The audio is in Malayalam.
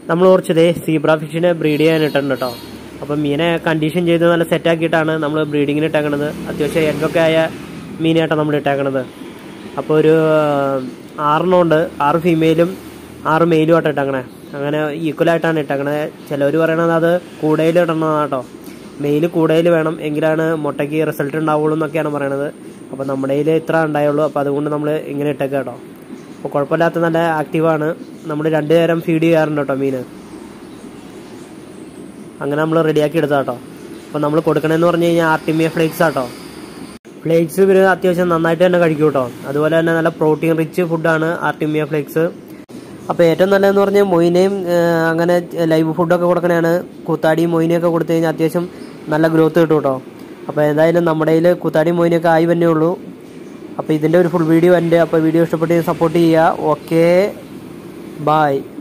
നമ്മൾ കുറച്ചതേ സീബ്ര ഫിഷിനെ ബ്രീഡ് ചെയ്യാൻ ഇട്ടിട്ടുണ്ട് കേട്ടോ അപ്പം മീനെ കണ്ടീഷൻ ചെയ്ത് നല്ല സെറ്റാക്കിയിട്ടാണ് നമ്മൾ ബ്രീഡിങ്ങിന് ഇട്ടേക്കണത് അത്യാവശ്യം എഗ്ഗൊക്കെ ആയ മീനായിട്ടാണ് നമ്മൾ ഇട്ടേക്കണത് അപ്പോൾ ഒരു ആറെണ്ണം ഉണ്ട് ആറ് ഫീമെയിലും ആറ് മെയിലും ആയിട്ട് ഇട്ടേക്കണേ അങ്ങനെ ഈക്വലായിട്ടാണ് ഇട്ടേക്കണത് ചിലവർ പറയണത് അത് കൂടയിൽ ഇടണതാണ് കേട്ടോ മെയിൽ കൂടയിൽ വേണം എങ്കിലാണ് മുട്ടയ്ക്ക് റിസൾട്ട് ഉണ്ടാവുള്ളൂ എന്നൊക്കെയാണ് പറയണത് അപ്പോൾ നമ്മുടെ കയ്യിൽ ഇത്ര ഉണ്ടായുള്ളൂ അപ്പോൾ അതുകൊണ്ട് നമ്മൾ ഇങ്ങനെ ഇട്ടേക്കാം കേട്ടോ അപ്പോൾ കുഴപ്പമില്ലാത്ത നല്ല ആക്റ്റീവാണ് നമ്മൾ രണ്ട് നേരം ഫീഡ് ചെയ്യാറുണ്ട് കേട്ടോ മീൻ അങ്ങനെ നമ്മൾ റെഡിയാക്കി എടുത്താ കേട്ടോ അപ്പോൾ നമ്മൾ കൊടുക്കണമെന്ന് പറഞ്ഞു കഴിഞ്ഞാൽ ആർട്ടിമിയ ഫ്ലേക്സ് ആട്ടോ ഫ്ലേക്സ് ഇവർ അത്യാവശ്യം നന്നായിട്ട് തന്നെ കഴിക്കും കേട്ടോ അതുപോലെ തന്നെ നല്ല പ്രോട്ടീൻ റിച്ച് ഫുഡാണ് ആർട്ടിമിയ ഫ്ലേക്സ് അപ്പോൾ ഏറ്റവും നല്ലതെന്ന് പറഞ്ഞാൽ മൊയിനെയും ഏഹ്, അങ്ങനെ ലൈവ് ഫുഡൊക്കെ കൊടുക്കണതാണ് കൂത്താടിയും മൊയിനെയൊക്കെ കൊടുത്തു കഴിഞ്ഞാൽ അത്യാവശ്യം നല്ല ഗ്രോത്ത് കിട്ടും കേട്ടോ അപ്പോൾ എന്തായാലും നമ്മുടെ കയ്യിൽ കൂത്താടിയും മൊയിനെയൊക്കെ ആയി തന്നെ ഉള്ളൂ അപ്പോൾ ഇതിൻ്റെ ഒരു ഫുൾ വീഡിയോ ഉണ്ട് അപ്പോൾ വീഡിയോ ഇഷ്ടപ്പെട്ട് സപ്പോർട്ട് ചെയ്യുക ഓക്കെ ബായ്